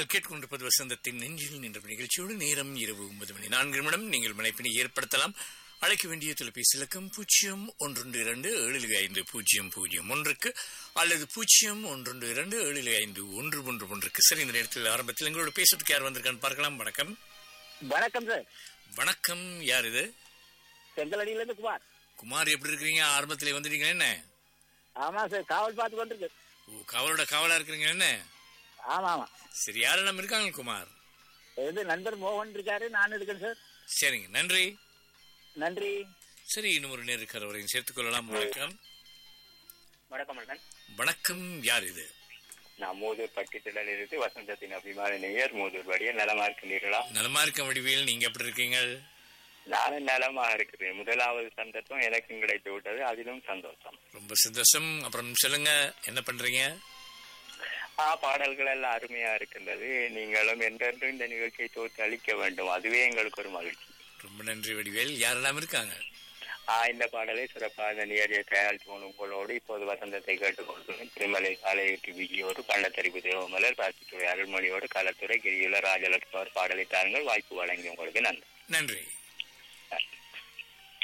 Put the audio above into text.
நீங்கள் கேட்டுக்கொண்டிருப்பது வசந்தத்தின் நெஞ்சில் நின்ற நிகழ்ச்சியோடு நேரம் இரவு ஒன்பது மணி நான்கு நிமிடம் நீங்கள் மனைப்பினை ஏற்படுத்தலாம் அழைக்க வேண்டிய தொலைபேசி இலக்கம் பூஜ்ஜியம் ஒன்று இரண்டு ஏழு ஐந்து பூஜ்ஜியம் பூஜ்ஜியம் ஒன்றுக்கு அல்லது பூஜ்ஜியம் ஒன்று இரண்டு ஏழு ஐந்து ஒன்று ஒன்று ஒன்றுக்கு சரி இந்த நேரத்தில் ஆரம்பத்தில் எங்களோட பேசுறதுக்கு யார் வந்திருக்கான்னு பார்க்கலாம் வணக்கம் வணக்கம் சார் வணக்கம் யார் இது செங்கலடியில இருந்து குமார் குமார் எப்படி இருக்கிறீங்க ஆரம்பத்தில் வந்துட்டீங்க என்ன ஆமா சார் காவல் பார்த்து கொண்டிருக்கு ஓ காவலோட காவலா இருக்கிறீங்க என்ன ஆமா ஆமா சரி யாரெல்லாம் இருக்காங்க குமார் இது நண்பர் மோகன் இருக்காரு நான் இருக்கேன் சார் சரிங்க நன்றி நன்றி சரி இன்னும் ஒரு நேர் இருக்கிற வரையும் சேர்த்துக் கொள்ளலாம் வணக்கம் வணக்கம் அண்ணன் வணக்கம் யார் இது நான் மூதூர் பட்டித்திடல் இருந்து வசந்தத்தின் அபிமான நேயர் மூதூர் வழிய நலமா இருக்கின்றீர்களா நலமா இருக்க வடிவேல் நீங்க எப்படி இருக்கீங்க நானும் நலமா இருக்கிறேன் முதலாவது சந்தர்ப்பம் எனக்கும் கிடைத்து விட்டது அதிலும் சந்தோஷம் ரொம்ப சந்தோஷம் அப்புறம் சொல்லுங்க என்ன பண்றீங்க ஆ பாடல்கள் எல்லாம் அருமையா இருக்கின்றது நீங்களும் என்றென்றும் இந்த நிகழ்ச்சியை தோற்று அளிக்க வேண்டும் அதுவே எங்களுக்கு ஒரு மகிழ்ச்சி ரொம்ப நன்றி வடிவேல் யாரெல்லாம் இருக்காங்க ஆ இந்த பாடலை சிறப்பாக நேரிய தயாரித்து உங்களோடு இப்போது வசந்தத்தை கேட்டுக்கொண்டு திருமலை சாலையொட்டி விஜயோடு பள்ளத்தறிவு தேவமலர் பாசித்துறை அருள்மொழியோடு களத்துறை கிரியுல ராஜலட்சுமி பாடலை தாருங்கள் வாய்ப்பு வழங்கி உங்களுக்கு நன்றி நன்றி நன்றி